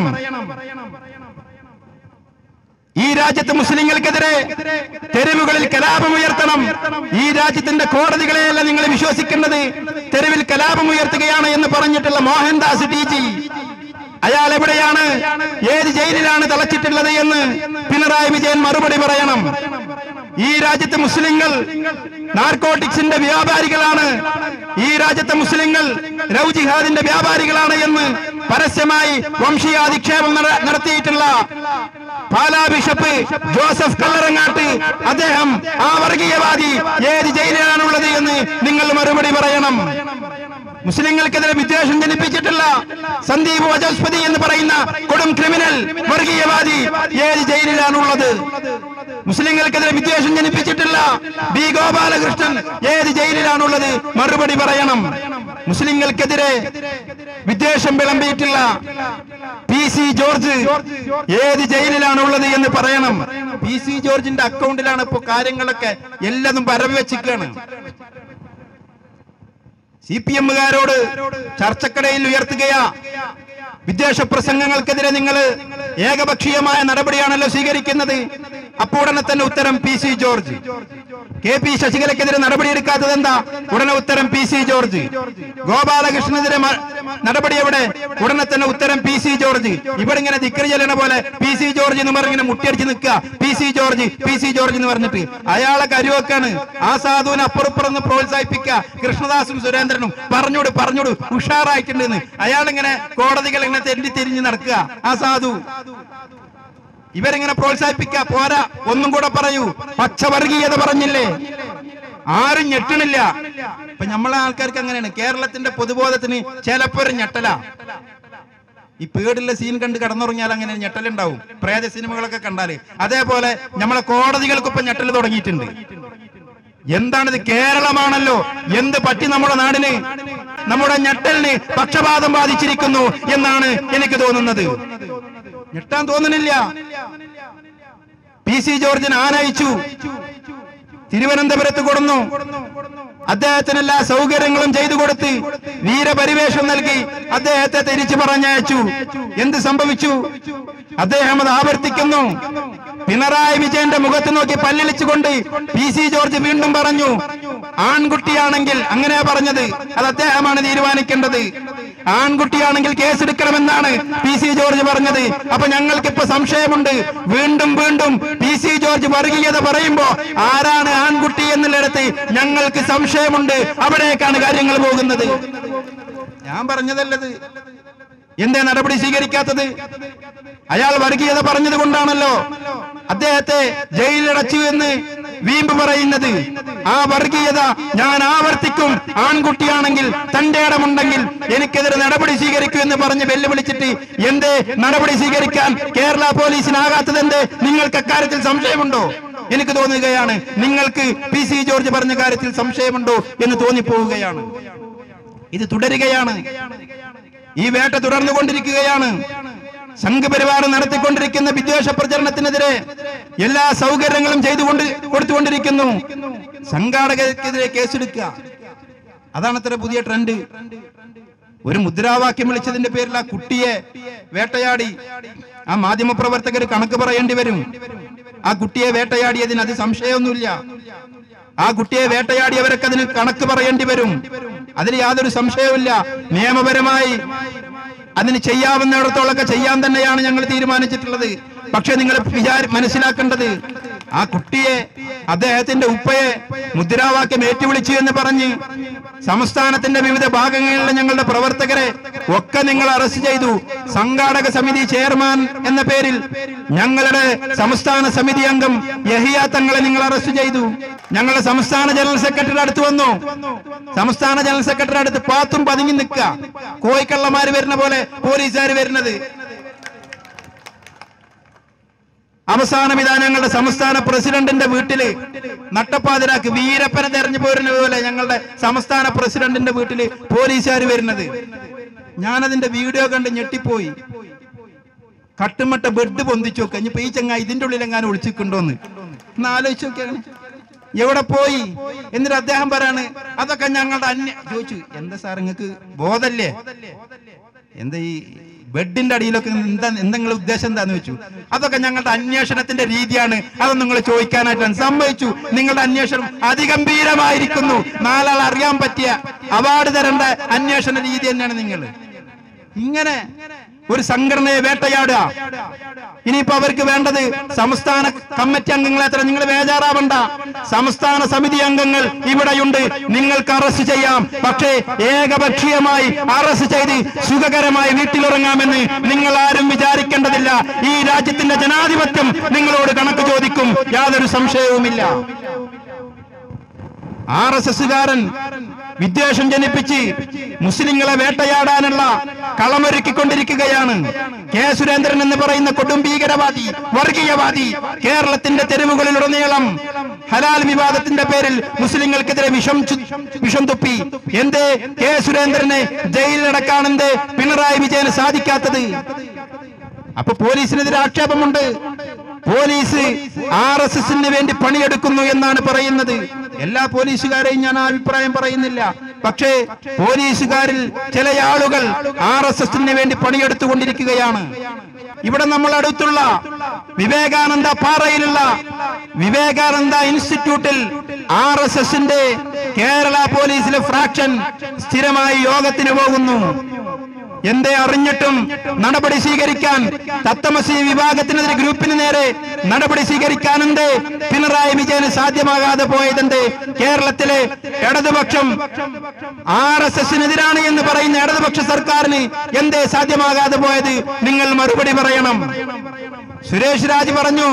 ഈ രാജ്യത്ത് മുസ്ലിങ്ങൾക്കെതിരെ തെരുവുകളിൽ കലാപം ഉയർത്തണം ഈ രാജ്യത്തിന്റെ കോടതികളെയല്ല നിങ്ങൾ വിശ്വസിക്കേണ്ടത് തെരുവിൽ കലാപം ഉയർത്തുകയാണ് എന്ന് പറഞ്ഞിട്ടുള്ള മോഹൻദാസ് ടി ജി അയാൾ എവിടെയാണ് ഏത് ജയിലിലാണ് തളച്ചിട്ടുള്ളത് എന്ന് പിണറായി വിജയൻ മറുപടി പറയണം ഈ രാജ്യത്തെ മുസ്ലിങ്ങൾ നാർക്കോട്ടിക്സിന്റെ വ്യാപാരികളാണ് ഈ രാജ്യത്തെ മുസ്ലിങ്ങൾ ലവ് ജിഹാദിന്റെ വ്യാപാരികളാണ് എന്ന് പരസ്യമായി വംശീയാധിക്ഷേപം നട- നടത്തിയിട്ടുള്ള പാലാ ബിഷപ്പ് ജോസഫ് കല്ലറങ്ങാട്ട് അദ്ദേഹം ആ വർഗീയവാദി ഏത് ജയിലിലാണുള്ളത് എന്ന് നിങ്ങൾ മറുപടി പറയണം മുസ്ലിങ്ങൾക്കെതിരെ വിദ്വേഷം ജനിപ്പിച്ചിട്ടുള്ള സന്ദീപ് വചസ്പതി എന്ന് പറയുന്ന കൊടും ക്രിമിനൽ വർഗീയവാദി ഏത് ജയിലിലാണുള്ളത് മുസ്ലിങ്ങൾക്കെതിരെ വിദ്വേഷം ജനിപ്പിച്ചിട്ടുള്ള ബി ഗോപാലകൃഷ്ണൻ ഏത് ജയിലിലാണുള്ളത് മറുപടി പറയണം മുസ്ലിങ്ങൾക്കെതിരെ വിദ്വേഷം വിളമ്പിയിട്ടുള്ള പി സി ജോർജ് ഏത് ജയിലിലാണുള്ളത് എന്ന് പറയണം പി സി ജോർജിന്റെ അക്കൗണ്ടിലാണ് ഇപ്പൊ കാര്യങ്ങളൊക്കെ എല്ലാതും പരവി വെച്ചിരിക്കുകയാണ് സി പി എമ്മുകാരോട് ചർച്ചക്കടയിൽ ഉയർത്തുകയാ വിദ്വേഷ പ്രസംഗങ്ങൾക്കെതിരെ നിങ്ങൾ ഏകപക്ഷീയമായ നടപടിയാണല്ലോ സ്വീകരിക്കുന്നത് അപ്പോൾ ഉടനെ തന്നെ ഉത്തരം P C George K P ശശികലയ്ക്കെതിരെ നടപടിയെടുക്കാത്തത് എന്താ ഉടനെ ഉത്തരം പി സി ജോർജ് ഗോപാലകൃഷ്ണനെതിരെ മ- നടപടി എവിടെ ഉടനെ തന്നെ ഉത്തരം പി സി ജോർജ് ഇവിടെ ഇങ്ങനെ ദിക്കറി ചെല്ലണ പോലെ പി സി ജോർജ് എന്ന് പറഞ്ഞ് ഇങ്ങനെ മുട്ടിയടിച്ച് നിൽക്കുക P C George P C George എന്ന് പറഞ്ഞിട്ട് അയാളെ കരുവക്കാണ് ആ സാധുവിനെ അപ്പുറപ്പുറന്ന് പ്രോത്സാഹിപ്പിക്കുക കൃഷ്ണദാസും സുരേന്ദ്രനും പറഞ്ഞോട് പറഞ്ഞോട് ഉഷാറായിട്ടുണ്ടെന്ന് അയാളിങ്ങനെ കോടതികൾ ഇങ്ങനെ തെണ്ടി തിരിഞ്ഞ് നടക്കുക ആ സാധു ഇവരിങ്ങനെ പ്രോത്സാഹിപ്പിക്കുക പോരാ ഒന്നും കൂടെ പറയൂ പച്ചവർഗീയത പറഞ്ഞില്ലേ ആരും ഞെട്ടണില്ല ഇപ്പൊ നമ്മളെ ആൾക്കാർക്ക് അങ്ങനെയാണ് കേരളത്തിന്റെ പൊതുബോധത്തിന് ചിലപ്പോ ഒരു ഞെട്ടല ഈ പേടുള്ള സീൻ കണ്ട് കടന്നുറങ്ങിയാൽ അങ്ങനെ ഞെട്ടലുണ്ടാവും പ്രേത സിനിമകളൊക്കെ കണ്ടാല് അതേപോലെ നമ്മളെ കോടതികൾക്ക് ഇപ്പൊ ഞെട്ടൽ തുടങ്ങിയിട്ടുണ്ട് എന്താണിത് കേരളമാണല്ലോ എന്ത് പറ്റി നമ്മുടെ നാടിന് നമ്മുടെ ഞെട്ടലിന് പക്ഷപാതം ബാധിച്ചിരിക്കുന്നു എന്നാണ് എനിക്ക് തോന്നുന്നത് ഞെട്ടാൻ തോന്നുന്നില്ല പി സി ജോർജിന് ആനയിച്ചു തിരുവനന്തപുരത്ത് കൊടുന്നു അദ്ദേഹത്തിന് എല്ലാ സൗകര്യങ്ങളും ചെയ്തു കൊടുത്ത് വീരപരിവേഷം നൽകി അദ്ദേഹത്തെ തിരിച്ചു പറഞ്ഞയച്ചു എന്ത് സംഭവിച്ചു അദ്ദേഹം അത് ആവർത്തിക്കുന്നു പിണറായി വിജയന്റെ മുഖത്ത് നോക്കി പല്ലിളിച്ചുകൊണ്ട് പി സി ജോർജ് വീണ്ടും പറഞ്ഞു ആൺകുട്ടിയാണെങ്കിൽ അങ്ങനെ പറഞ്ഞത് അത് അദ്ദേഹമാണ് തീരുമാനിക്കേണ്ടത് ആൺകുട്ടിയാണെങ്കിൽ കേസെടുക്കണമെന്നാണ് പി സി ജോർജ് പറഞ്ഞത് അപ്പൊ ഞങ്ങൾക്ക് ഇപ്പൊ സംശയമുണ്ട് വീണ്ടും വീണ്ടും പി സി ജോർജ് വർഗീയത പറയുമ്പോ ആരാണ് ആൺകുട്ടി എന്നുള്ളിടത്ത് ഞങ്ങൾക്ക് സംശയമുണ്ട് അവിടേക്കാണ് കാര്യങ്ങൾ പോകുന്നത് ഞാൻ പറഞ്ഞതല്ലത് എന്തേ നടപടി സ്വീകരിക്കാത്തത് അയാൾ വർഗീയത പറഞ്ഞത് കൊണ്ടാണല്ലോ അദ്ദേഹത്തെ ജയിലിലടച്ചു എന്ന് വീമ്പ് പറയുന്നത് ആ വർഗീയത ഞാൻ ആവർത്തിക്കും ആൺകുട്ടിയാണെങ്കിൽ തന്റെ ഇടമുണ്ടെങ്കിൽ എനിക്കെതിരെ നടപടി സ്വീകരിക്കൂ എന്ന് പറഞ്ഞ് വെല്ലുവിളിച്ചിട്ട് എന്തേ നടപടി സ്വീകരിക്കാൻ കേരള പോലീസിനാകാത്തത് എന്തേ നിങ്ങൾക്ക് അക്കാര്യത്തിൽ സംശയമുണ്ടോ എനിക്ക് തോന്നുകയാണ് നിങ്ങൾക്ക് പി സി ജോർജ് പറഞ്ഞ കാര്യത്തിൽ സംശയമുണ്ടോ എന്ന് തോന്നിപ്പോവുകയാണ് ഇത് തുടരുകയാണ് ഈ വേട്ട തുടർന്നുകൊണ്ടിരിക്കുകയാണ് സംഘപരിവാർ നടത്തിക്കൊണ്ടിരിക്കുന്ന വിദ്വേഷ പ്രചരണത്തിനെതിരെ എല്ലാ സൗകര്യങ്ങളും ചെയ്തുകൊണ്ട് കൊടുത്തുകൊണ്ടിരിക്കുന്നു സംഘാടകർക്കെതിരെ കേസെടുക്കുക അതാണ് അത്ര പുതിയ ട്രെൻഡ് ഒരു മുദ്രാവാക്യം വിളിച്ചതിന്റെ പേരിൽ ആ കുട്ടിയെ വേട്ടയാടി ആ മാധ്യമപ്രവർത്തകർ കണക്ക് പറയേണ്ടി വരും ആ കുട്ടിയെ വേട്ടയാടിയതിന് അത് സംശയമൊന്നുമില്ല ആ കുട്ടിയെ വേട്ടയാടിയവരൊക്കെ അതിന് കണക്ക് പറയേണ്ടി വരും അതിൽ യാതൊരു സംശയവുമില്ല നിയമപരമായി അതിന് ചെയ്യാവുന്നിടത്തോളൊക്കെ ചെയ്യാൻ തന്നെയാണ് ഞങ്ങൾ തീരുമാനിച്ചിട്ടുള്ളത് പക്ഷെ നിങ്ങൾ വിചാരി മനസ്സിലാക്കേണ്ടത് ആ കുട്ടിയെ അദ്ദേഹത്തിന്റെ ഉപ്പയെ മുദ്രാവാക്യം ഏറ്റുവിളിച്ചു എന്ന് പറഞ്ഞ് സംസ്ഥാനത്തിന്റെ വിവിധ ഭാഗങ്ങളിലെ ഞങ്ങളുടെ പ്രവർത്തകരെ ഒക്കെ നിങ്ങൾ അറസ്റ്റ് ചെയ്തു സംഘാടക സമിതി ചെയർമാൻ എന്ന പേരിൽ ഞങ്ങളുടെ സംസ്ഥാന സമിതി അംഗം യഹിയ തങ്ങളെ നിങ്ങൾ അറസ്റ്റ് ചെയ്തു ഞങ്ങളുടെ സംസ്ഥാന ജനറൽ സെക്രട്ടറി അടുത്ത് വന്നു സംസ്ഥാന ജനറൽ സെക്രട്ടറി അടുത്ത് പാത്തും പതുങ്ങി നിൽക്കുക കോയിക്കള്ളമാര് വരുന്ന പോലെ പോലീസുകാർ വരുന്നത് അവസാനം ഇതാ ഞങ്ങളുടെ സംസ്ഥാന പ്രസിഡന്റിന്റെ വീട്ടില് നട്ടപ്പാതിരാക്ക് വീരപ്പനെ തെരഞ്ഞു പോരുന്ന പോലെ ഞങ്ങളുടെ സംസ്ഥാന പ്രസിഡന്റിന്റെ വീട്ടില് പോലീസുകാർ വരുന്നത് ഞാനതിന്റെ വീഡിയോ കണ്ട് ഞെട്ടിപ്പോയി കട്ടുമട്ട ബെഡ് പൊന്തിച്ചു നോക്കുക ഇനിയിപ്പോ ഈ ചങ്ങ ഇതിന്റെ ഉള്ളിലെങ്ങാനും ഒളിച്ചിട്ടുണ്ടോന്ന് ഒന്ന് ആലോചിച്ച് നോക്കിയാണ് എവിടെ പോയി എന്നിട്ട് അദ്ദേഹം പറയാണ് അതൊക്കെ ഞങ്ങളുടെ അന്യ ചോദിച്ചു എന്താ സാർ നിങ്ങൾക്ക് ബോധല്ലേ എന്താ ഈ ബെഡിന്റെ അടിയിലൊക്കെ എന്താ എന്തെങ്കിലും ഉദ്ദേശം എന്താന്ന് വെച്ചു അതൊക്കെ ഞങ്ങളുടെ അന്വേഷണത്തിന്റെ രീതിയാണ് അതൊന്നും നിങ്ങൾ ചോദിക്കാനായിട്ടാണ് സമ്മതിച്ചു നിങ്ങളുടെ അന്വേഷണം അതിഗംഭീരമായിരിക്കുന്നു നാലാൾ അറിയാൻ പറ്റിയ അവാർഡ് തരേണ്ട അന്വേഷണ രീതി തന്നെയാണ് നിങ്ങൾ ഇങ്ങനെ ഒരു സംഘടനയെ വേട്ടയാടുക ഇനിയിപ്പോ അവർക്ക് വേണ്ടത് സംസ്ഥാന കമ്മിറ്റി അംഗങ്ങളെ എത്ര നിങ്ങൾ ബേജാറാവണ്ട സംസ്ഥാന സമിതി അംഗങ്ങൾ ഇവിടെയുണ്ട് നിങ്ങൾക്ക് അറസ്റ്റ് ചെയ്യാം പക്ഷേ ഏകപക്ഷീയമായി അറസ്റ്റ് ചെയ്ത് സുഖകരമായി വീട്ടിലുറങ്ങാമെന്ന് നിങ്ങൾ ആരും വിചാരിക്കേണ്ടതില്ല ഈ രാജ്യത്തിന്റെ ജനാധിപത്യം നിങ്ങളോട് കണക്ക് ചോദിക്കും യാതൊരു സംശയവുമില്ല ആർ എസ് എസുകാരൻ വിദ്വേഷം ജനിപ്പിച്ച് മുസ്ലിങ്ങളെ വേട്ടയാടാനുള്ള കളമൊരുക്കിക്കൊണ്ടിരിക്കുകയാണ് കെ സുരേന്ദ്രൻ എന്ന് പറയുന്ന കൊടും ഭീകരവാദി വർഗീയവാദി കേരളത്തിന്റെ തെരുവുകളിലുടനീളം ഹലാൽ വിവാദത്തിന്റെ പേരിൽ മുസ്ലിങ്ങൾക്കെതിരെ വിഷം ചു- വിഷം തുപ്പി എന്തേ കെ സുരേന്ദ്രനെ ജയിലിലടക്കാൻ എന്തേ പിണറായി വിജയന് സാധിക്കാത്തത് അപ്പൊ പോലീസിനെതിരെ ആക്ഷേപമുണ്ട് പോലീസ് ആർ എസ് എസിന് വേണ്ടി പണിയെടുക്കുന്നു എന്നാണ് പറയുന്നത് എല്ലാ പോലീസുകാരെയും ഞാൻ ആ അഭിപ്രായം പറയുന്നില്ല പക്ഷേ പോലീസുകാരിൽ ചില ആളുകൾ ആർ എസ് എസിന് വേണ്ടി പണിയെടുത്തുകൊണ്ടിരിക്കുകയാണ് ഇവിടെ നമ്മൾ അടുത്തുള്ള വിവേകാനന്ദ പാറയിലുള്ള വിവേകാനന്ദ ഇൻസ്റ്റിറ്റ്യൂട്ടിൽ ആർ എസ് എസിന്റെ കേരള പോലീസിലെ ഫ്രാക്ഷൻ സ്ഥിരമായി യോഗത്തിന് പോകുന്നു എന്തേ അറിഞ്ഞിട്ടും നടപടി സ്വീകരിക്കാൻ തത്തമസി വിഭാഗത്തിനെതിരെ ഗ്രൂപ്പിന് നേരെ നടപടി സ്വീകരിക്കാൻ എന്തേ പിണറായി വിജയന് സാധ്യമാകാതെ പോയതെന്തേ കേരളത്തിലെ ഇടതുപക്ഷം ആർ എസ് എസിനെതിരാണ് എന്ന് പറയുന്ന ഇടതുപക്ഷ സർക്കാരിന് എന്തേ സാധ്യമാകാതെ പോയത് നിങ്ങൾ മറുപടി പറയണം സുരേഷ് രാജ് പറഞ്ഞു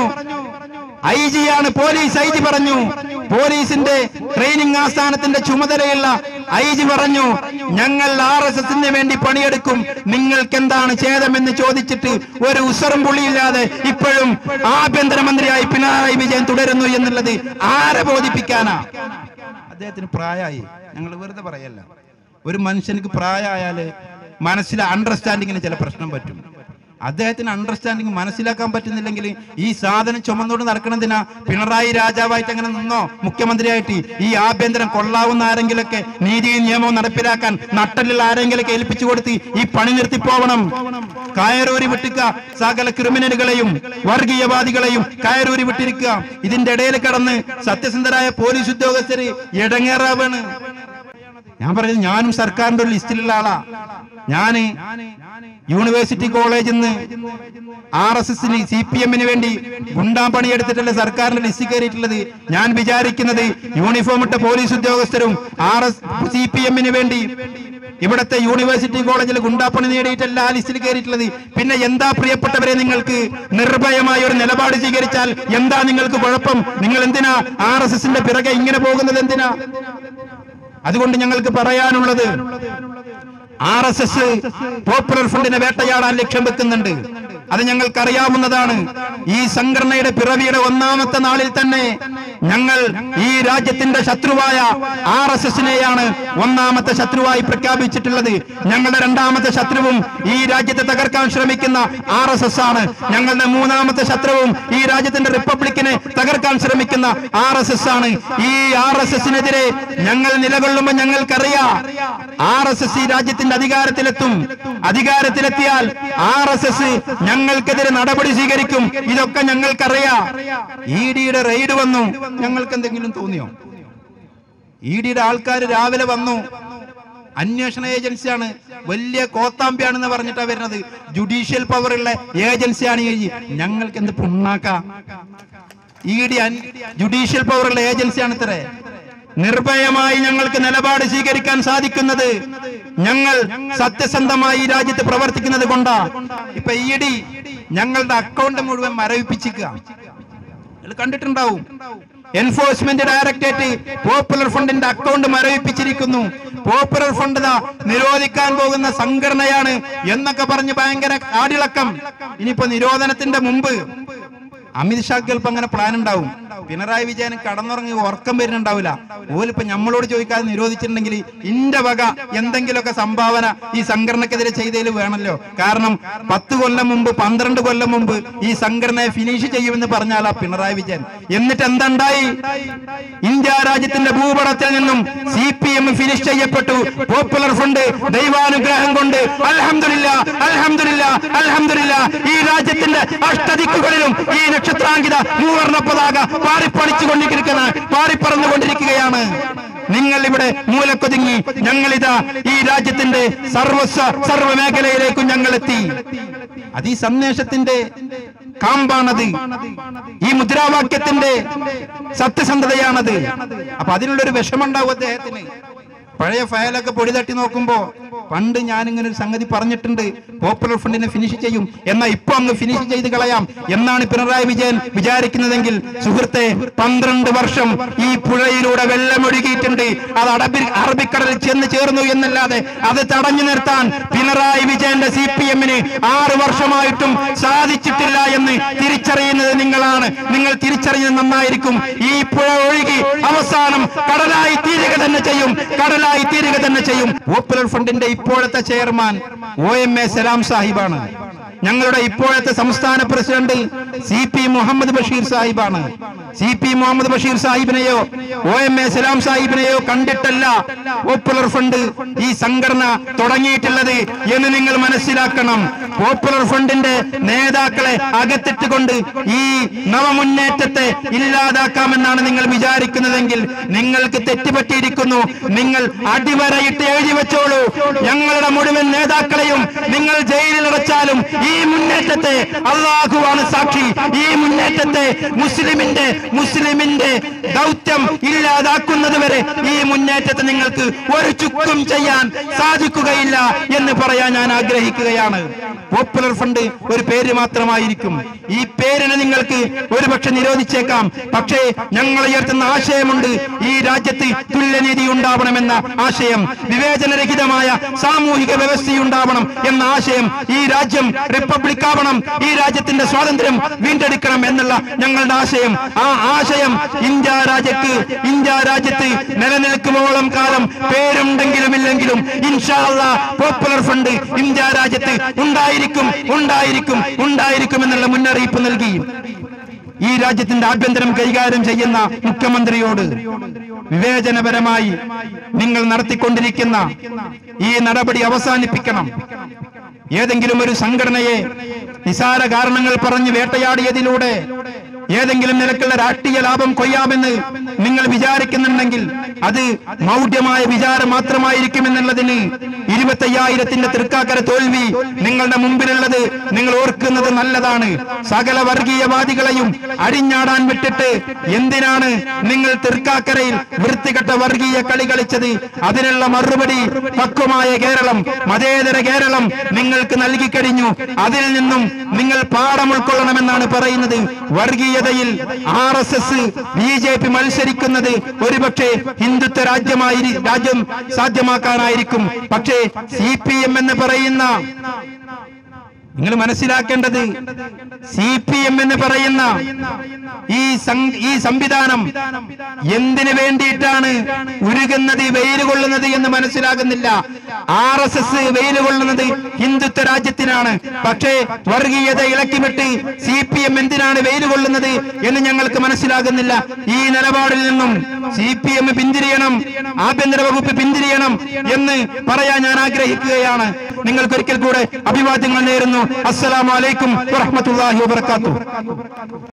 ഐ ജി ആണ് പോലീസ് ഐ ജി പറഞ്ഞു പോലീസിന്റെ ട്രെയിനിങ് ആസ്ഥാനത്തിന്റെ ചുമതലയുള്ള ഐ ജി പറഞ്ഞു ഞങ്ങൾ ആർ എസ് എസിന് വേണ്ടി പണിയെടുക്കും നിങ്ങൾക്ക് എന്താണ് ഛേദമെന്ന് ചോദിച്ചിട്ട് ഒരു ഉസറും പുള്ളിയില്ലാതെ ഇപ്പോഴും ആഭ്യന്തരമന്ത്രിയായി പിണറായി വിജയൻ തുടരുന്നു എന്നുള്ളത് ആരെ ബോധിപ്പിക്കാനാ അദ്ദേഹത്തിന് പ്രായമായി ഞങ്ങൾ വെറുതെ പറയല്ല ഒരു മനുഷ്യനിക്ക് പ്രായമായാല് മനസ്സിലെ അണ്ടർസ്റ്റാൻഡിങ്ങിന് ചില പ്രശ്നം പറ്റും അദ്ദേഹത്തിന് അണ്ടർസ്റ്റാൻഡിങ് മനസ്സിലാക്കാൻ പറ്റുന്നില്ലെങ്കിൽ ഈ സാധനം ചുമന്നുകൊണ്ട് നടക്കണതിനാ പിണറായി രാജാവായിട്ട് അങ്ങനെ നിന്നോ മുഖ്യമന്ത്രിയായിട്ട് ഈ ആഭ്യന്തരം കൊള്ളാവുന്ന ആരെങ്കിലൊക്കെ നീതിയും നിയമവും നടപ്പിലാക്കാൻ നട്ടലുള്ള ആരെങ്കിലൊക്കെ ഏൽപ്പിച്ചു കൊടുത്ത് ഈ പണി നിർത്തി പോവണം കയറൂരി വിട്ടിക്ക സകല ക്രിമിനലുകളെയും വർഗീയവാദികളെയും കയറൂരി വിട്ടിരിക്കുക ഇതിന്റെ ഇടയിൽ കിടന്ന് സത്യസന്ധരായ പോലീസ് ഉദ്യോഗസ്ഥര് ഇടങ്ങേറാവാണ് ഞാൻ പറയുന്നത് ഞാനും സർക്കാരിന്റെ ഒരു ലിസ്റ്റിലുള്ള ആളാ ഞാന് യൂണിവേഴ്സിറ്റി കോളേജിൽ നിന്ന് ആർ എസ് എസിന് സി പി എമ്മിന് വേണ്ടി ഗുണ്ടാം പണിയെടുത്തിട്ടല്ല സർക്കാരിന്റെ ലിസ്റ്റിൽ കയറിയിട്ടുള്ളത് ഞാൻ വിചാരിക്കുന്നത് യൂണിഫോം ഇട്ട പോലീസ് ഉദ്യോഗസ്ഥരും ആർ എസ് സി പി എമ്മിന് വേണ്ടി ഇവിടത്തെ യൂണിവേഴ്സിറ്റി കോളേജിൽ ഗുണ്ടാപ്പണി നേടിയിട്ടല്ല ആ ലിസ്റ്റിൽ കയറിയിട്ടുള്ളത് പിന്നെ എന്താ പ്രിയപ്പെട്ടവരെ നിങ്ങൾക്ക് നിർഭയമായ ഒരു നിലപാട് സ്വീകരിച്ചാൽ എന്താ നിങ്ങൾക്ക് കുഴപ്പം നിങ്ങൾ എന്തിനാ ആർ എസ് എസിന്റെ പിറകെ ഇങ്ങനെ പോകുന്നത് എന്തിനാ അതുകൊണ്ട് ഞങ്ങൾക്ക് പറയാനുള്ളത് ആർ എസ് എസ് പോപ്പുലർ ഫ്രണ്ടിനെ വേട്ടയാടാൻ ലക്ഷ്യം വെക്കുന്നുണ്ട് അത് ഞങ്ങൾക്കറിയാവുന്നതാണ് ഈ സംഘടനയുടെ പിറവിയുടെ ഒന്നാമത്തെ നാളിൽ തന്നെ ഞങ്ങൾ ഈ രാജ്യത്തിന്റെ ശത്രുവായ ആർ എസ് എസിനെയാണ് ഒന്നാമത്തെ ശത്രുവായി പ്രഖ്യാപിച്ചിട്ടുള്ളത് ഞങ്ങളുടെ രണ്ടാമത്തെ ശത്രുവും ഈ രാജ്യത്തെ തകർക്കാൻ ശ്രമിക്കുന്ന ആർ എസ് എസ് ആണ് ഞങ്ങളുടെ മൂന്നാമത്തെ ശത്രുവും ഈ രാജ്യത്തിന്റെ റിപ്പബ്ലിക്കിനെ തകർക്കാൻ ശ്രമിക്കുന്ന ആർ എസ് എസ് ആണ് ഈ ആർ എസ് എസിനെതിരെ ഞങ്ങൾ നിലകൊള്ളുമ്പോൾ ഞങ്ങൾക്കറിയാം ആർ എസ് എസ് ഈ രാജ്യത്തിന്റെ അധികാരത്തിലെത്തും അധികാരത്തിലെത്തിയാൽ ആർ എസ് എസ് ഞങ്ങൾക്കെതിരെ നടപടി സ്വീകരിക്കും ഇതൊക്കെ ഞങ്ങൾക്കറിയാം ഇ ഡിയുടെ റെയ്ഡ് വന്നു ഞങ്ങൾക്ക് എന്തെങ്കിലും തോന്നിയോ ഇ ഡിയുടെ ആൾക്കാർ രാവിലെ വന്നു അന്വേഷണ ഏജൻസിയാണ് വലിയ കോത്താമ്പിയാണെന്ന് പറഞ്ഞിട്ടാ വരുന്നത് ജുഡീഷ്യൽ പവറുള്ള ഏജൻസിയാണ് ഈ ഞങ്ങൾക്ക് എന്ത് പുണ്ണാക്ക ഇ ഡി ജുഡീഷ്യൽ പവറുള്ള ഏജൻസിയാണ് ഇത്രേ നിർഭയമായി ഞങ്ങൾക്ക് നിലപാട് സ്വീകരിക്കാൻ സാധിക്കുന്നത് ഞങ്ങൾ സത്യസന്ധമായി ഈ രാജ്യത്ത് പ്രവർത്തിക്കുന്നത് കൊണ്ടാ ഇപ്പൊ ഇ ഡി ഞങ്ങളുടെ അക്കൗണ്ട് മുഴുവൻ മരവിപ്പിച്ചിക്കുക നിങ്ങൾ കണ്ടിട്ടുണ്ടാവും എൻഫോഴ്സ്മെന്റ് ഡയറക്ടറേറ്റ് പോപ്പുലർ ഫണ്ടിന്റെ അക്കൗണ്ട് മരവിപ്പിച്ചിരിക്കുന്നു പോപ്പുലർ ഫണ്ട് ദാ നിരോധിക്കാൻ പോകുന്ന സംഘടനയാണ് എന്നൊക്കെ പറഞ്ഞ് ഭയങ്കര ആടിളക്കം ഇനിയിപ്പോ നിരോധനത്തിന്റെ മുമ്പ് അമിത്ഷാക്ക് ചിലപ്പോ അങ്ങനെ പ്ലാൻ ഉണ്ടാവും പിണറായി വിജയൻ കടന്നുറങ്ങി ഉറക്കം വരുന്നുണ്ടാവില്ല ഓലിപ്പോ നമ്മളോട് ചോദിക്കാതെ നിരോധിച്ചിട്ടുണ്ടെങ്കിൽ ഇന്റെ വക എന്തെങ്കിലുമൊക്കെ സംഭാവന ഈ സംഘടനക്കെതിരെ ചെയ്തതിൽ വേണമല്ലോ കാരണം പത്ത് കൊല്ലം മുമ്പ് പന്ത്രണ്ട് കൊല്ലം മുമ്പ് ഈ സംഘടനയെ ഫിനിഷ് ചെയ്യുമെന്ന് പറഞ്ഞാലാ പിണറായി വിജയൻ എന്നിട്ട് എന്തുണ്ടായി ഇന്ത്യ രാജ്യത്തിന്റെ ഭൂപടത്തിൽ നിന്നും സി പി എം ഫിനിഷ് ചെയ്യപ്പെട്ടു പോപ്പുലർ ഫണ്ട് ദൈവാനുഗ്രഹം കൊണ്ട് അൽഹംദുലില്ല അൽഹംദുലില്ല അൽഹംദുലില്ല ഈ രാജ്യത്തിന്റെ അഷ്ടദിക്കുകളിലും ഈ നക്ഷത്രാങ്കിത മൂവർണ്ണ പതാക പാറിപ്പണിച്ചു കൊണ്ടിരിക്കുന്ന പാറിപ്പറന്നുകൊണ്ടിരിക്കുകയാണ് നിങ്ങൾ ഇവിടെ മൂലക്കൊതുങ്ങി ഞങ്ങളിതാ ഈ രാജ്യത്തിന്റെ സർവസ്വ സർവ മേഖലയിലേക്കും ഞങ്ങൾ എത്തി അത് ഈ സന്ദേശത്തിന്റെ കാമ്പാണത് ഈ മുദ്രാവാക്യത്തിന്റെ സത്യസന്ധതയാണത് അപ്പൊ അതിനുള്ളൊരു വിഷമുണ്ടാവും അദ്ദേഹത്തിന് പഴയ ഫയലൊക്കെ പൊടി തട്ടി നോക്കുമ്പോ പണ്ട് ഞാൻ ഇങ്ങനെ ഒരു സംഗതി പറഞ്ഞിട്ടുണ്ട് പോപ്പുലർ ഫണ്ടിനെ ഫിനിഷ് ചെയ്യും എന്നാ ഇപ്പൊ അങ്ങ് ഫിനിഷ് ചെയ്ത് കളയാം എന്നാണ് പിണറായി വിജയൻ വിചാരിക്കുന്നതെങ്കിൽ സുഹൃത്തെ പന്ത്രണ്ട് വർഷം ഈ പുഴയിലൂടെ വെള്ളമൊഴുകിയിട്ടുണ്ട് അത് അറബി അറബിക്കടലിൽ ചെന്ന് ചേർന്നു എന്നല്ലാതെ അത് തടഞ്ഞു നിർത്താൻ പിണറായി വിജയന്റെ സി പി എമ്മിന് ആറ് വർഷമായിട്ടും സാധിച്ചിട്ടില്ല എന്ന് തിരിച്ചറിയുന്നത് നിങ്ങളാണ് നിങ്ങൾ തിരിച്ചറിയുന്നത് നന്നായിരിക്കും ഈ പുഴ ഒഴുകി അവസാനം കടലായി തീരുക തന്നെ ചെയ്യും കടലായി തീരുക തന്നെ ചെയ്യും പോപ്പുലർ ഫണ്ടിന്റെ ഇപ്പോഴത്തെ chairman O M A Salam സാഹിബാണ് ഞങ്ങളുടെ ഇപ്പോഴത്തെ സംസ്ഥാന president C P Muhammad Basheer സാഹിബാണ് സി പി മുഹമ്മദ് ബഷീർ സാഹിബിനെയോ ഒ എം എ സലാം സാഹിബിനെയോ കണ്ടിട്ടല്ല പോപ്പുലർ ഫണ്ട് ഈ സംഘടന തുടങ്ങിയിട്ടുള്ളത് എന്ന് നിങ്ങൾ മനസ്സിലാക്കണം പോപ്പുലർ ഫണ്ടിന്റെ നേതാക്കളെ അകത്തിട്ടുകൊണ്ട് ഈ നവമുന്നേറ്റത്തെ ഇല്ലാതാക്കാമെന്നാണ് നിങ്ങൾ വിചാരിക്കുന്നതെങ്കിൽ നിങ്ങൾക്ക് തെറ്റുപറ്റിയിരിക്കുന്നു നിങ്ങൾ അടിവരയിട്ട് എഴുതി വെച്ചോളൂ ഞങ്ങളുടെ മുഴുവൻ നേതാക്കളെയും നിങ്ങൾ ജയിലിൽ അടച്ചാലും ഈ മുന്നേറ്റത്തെ അള്ളാഹുവാണ് സാക്ഷി ഈ മുന്നേറ്റത്തെ മുസ്ലിമിന്റെ മുസ്ലിമിന്റെ ദൗത്യം ഇല്ലാതാക്കുന്നത് വരെ ഈ മുന്നേറ്റത്തെ നിങ്ങൾക്ക് ഒരു ചുക്കും ചെയ്യാൻ സാധിക്കുകയില്ല എന്ന് പറയാൻ ഞാൻ ആഗ്രഹിക്കുകയാണ് പോപ്പുലർ ഫണ്ട് ഒരു പേര് മാത്രമായിരിക്കും ഈ പേരിനെ നിങ്ങൾക്ക് ഒരുപക്ഷെ നിരോധിച്ചേക്കാം പക്ഷേ ഞങ്ങൾ ഉയർത്തുന്ന ആശയമുണ്ട് ഈ രാജ്യത്ത് തുല്യനീതി ഉണ്ടാവണമെന്ന ആശയം വിവേചനരഹിതമായ സാമൂഹിക വ്യവസ്ഥയുണ്ടാവണം എന്ന ആശയം ഈ രാജ്യം റിപ്പബ്ലിക് ആവണം ഈ രാജ്യത്തിന്റെ സ്വാതന്ത്ര്യം വീണ്ടെടുക്കണം എന്നുള്ള ഞങ്ങളുടെ ആശയം ആ ആശയം ഇന്ത്യ രാജ്യത്ത് ഇന്ത്യ രാജ്യത്ത് നിലനിൽക്കുമ്പോളം കാലം പേരുണ്ടെങ്കിലും ഇല്ലെങ്കിലും ഇൻഷാ അല്ലാ പോപ്പുലർ ഫണ്ട് ഇന്ത്യ രാജ്യത്ത് ഉണ്ടായിരിക്കും ഉണ്ടായിരിക്കും ഉണ്ടായിരിക്കും എന്നുള്ള മുന്നറിയിപ്പ് നൽകി ഈ രാജ്യത്തിന്റെ ആഭ്യന്തരം കൈകാര്യം ചെയ്യുന്ന മുഖ്യമന്ത്രിയോട് വിവേചനപരമായി നിങ്ങൾ നടത്തിക്കൊണ്ടിരിക്കുന്ന ഈ നടപടി അവസാനിപ്പിക്കണം ഏതെങ്കിലും ഒരു സംഘടനയെ നിസാര കാരണങ്ങൾ പറഞ്ഞ് വേട്ടയാടിയതിലൂടെ ഏതെങ്കിലും നിലക്കുള്ള രാഷ്ട്രീയ ലാഭം കൊയ്യാമെന്ന് നിങ്ങൾ വിചാരിക്കുന്നുണ്ടെങ്കിൽ അത് മൗഢ്യമായ വിചാരം മാത്രമായിരിക്കും എന്നുള്ളതിന് ഇരുപത്തയ്യായിരത്തിന്റെ തൃക്കാക്കര തോൽവി നിങ്ങളുടെ മുമ്പിലുള്ളത് നിങ്ങൾ ഓർക്കുന്നത് നല്ലതാണ് സകല വർഗീയവാദികളെയും അടിഞ്ഞാടാൻ വിട്ടിട്ട് എന്തിനാണ് നിങ്ങൾ തൃക്കാക്കരയിൽ വൃത്തികെട്ട വർഗീയ കളി കളിച്ചത് അതിനുള്ള മറുപടി പക്വമായ കേരളം മതേതര കേരളം നിങ്ങൾക്ക് നൽകിക്കഴിഞ്ഞു അതിൽ നിന്നും നിങ്ങൾ പാഠം ഉൾക്കൊള്ളണമെന്നാണ് പറയുന്നത് വർഗീയതയിൽ R S S B J P മത്സരിക്കുന്നത് ഒരുപക്ഷെ ഹിന്ദുത്വ രാജ്യമായി രാജ്യം സാധ്യമാക്കാനായിരിക്കും പക്ഷേ സി പി എം എന്ന് പറയുന്ന നിങ്ങൾ മനസ്സിലാക്കേണ്ടത് സി പി എം എന്ന് പറയുന്ന ഈ സം- ഈ സംവിധാനം എന്തിനു വേണ്ടിയിട്ടാണ് ഉരുകുന്നത് വെയിൽ കൊള്ളുന്നത് എന്ന് മനസ്സിലാകുന്നില്ല ആർ എസ് എസ് വെയിൽ കൊള്ളുന്നത് ഹിന്ദുത്വ രാജ്യത്തിനാണ് പക്ഷേ വർഗീയത ഇളക്കിവിട്ട് സി പി എം എന്തിനാണ് വെയിൽ കൊള്ളുന്നത് എന്ന് ഞങ്ങൾക്ക് മനസ്സിലാകുന്നില്ല ഈ നിലപാടിൽ നിന്നും സി പി എം പിന്തിരിയണം ആഭ്യന്തര വകുപ്പ് പിന്തിരിയണം എന്ന് പറയാൻ ഞാൻ ആഗ്രഹിക്കുകയാണ് നിങ്ങൾക്ക് ഒരിക്കൽ കൂടെ അഭിവാദ്യങ്ങൾ നേരുന്നു അസ്സലാമു അലൈക്കും വറഹ്മത്തുള്ളാഹി വബറകാതുഹു